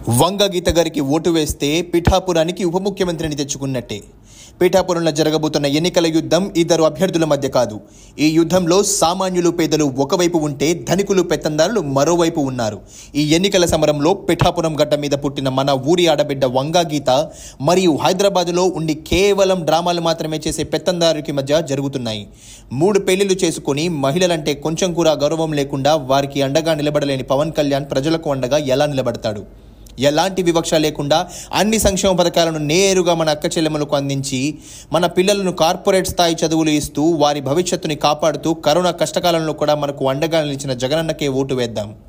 వంగ గీత గారికి ఓటు వేస్తే పిఠాపురానికి ఉప ముఖ్యమంత్రిని తెచ్చుకున్నట్టే పిఠాపురంలో జరగబోతున్న ఎన్నికల యుద్ధం ఇద్దరు అభ్యర్థుల మధ్య కాదు ఈ యుద్ధంలో సామాన్యులు పేదలు ఒకవైపు ఉంటే ధనికులు పెత్తందారులు మరోవైపు ఉన్నారు ఈ ఎన్నికల సమరంలో పిఠాపురం గడ్డ మీద పుట్టిన మన ఊరి ఆడబిడ్డ వంగా గీత మరియు హైదరాబాదులో ఉండి కేవలం డ్రామాలు మాత్రమే చేసే పెత్తందారుకి మధ్య జరుగుతున్నాయి మూడు పెళ్లిళ్లు చేసుకుని మహిళలంటే కొంచెం కూడా గౌరవం లేకుండా వారికి అండగా నిలబడలేని పవన్ కళ్యాణ్ ప్రజలకు అండగా ఎలా నిలబడతాడు ఎలాంటి వివక్ష లేకుండా అన్ని సంక్షేమ పథకాలను నేరుగా మన అక్క చెల్లెమ్మలకు అందించి మన పిల్లలను కార్పొరేట్ స్థాయి చదువులు ఇస్తూ వారి భవిష్యత్తుని కాపాడుతూ కరోనా కష్టకాలంలో కూడా మనకు అండగా నిలిచిన జగనన్నకే ఓటు వేద్దాం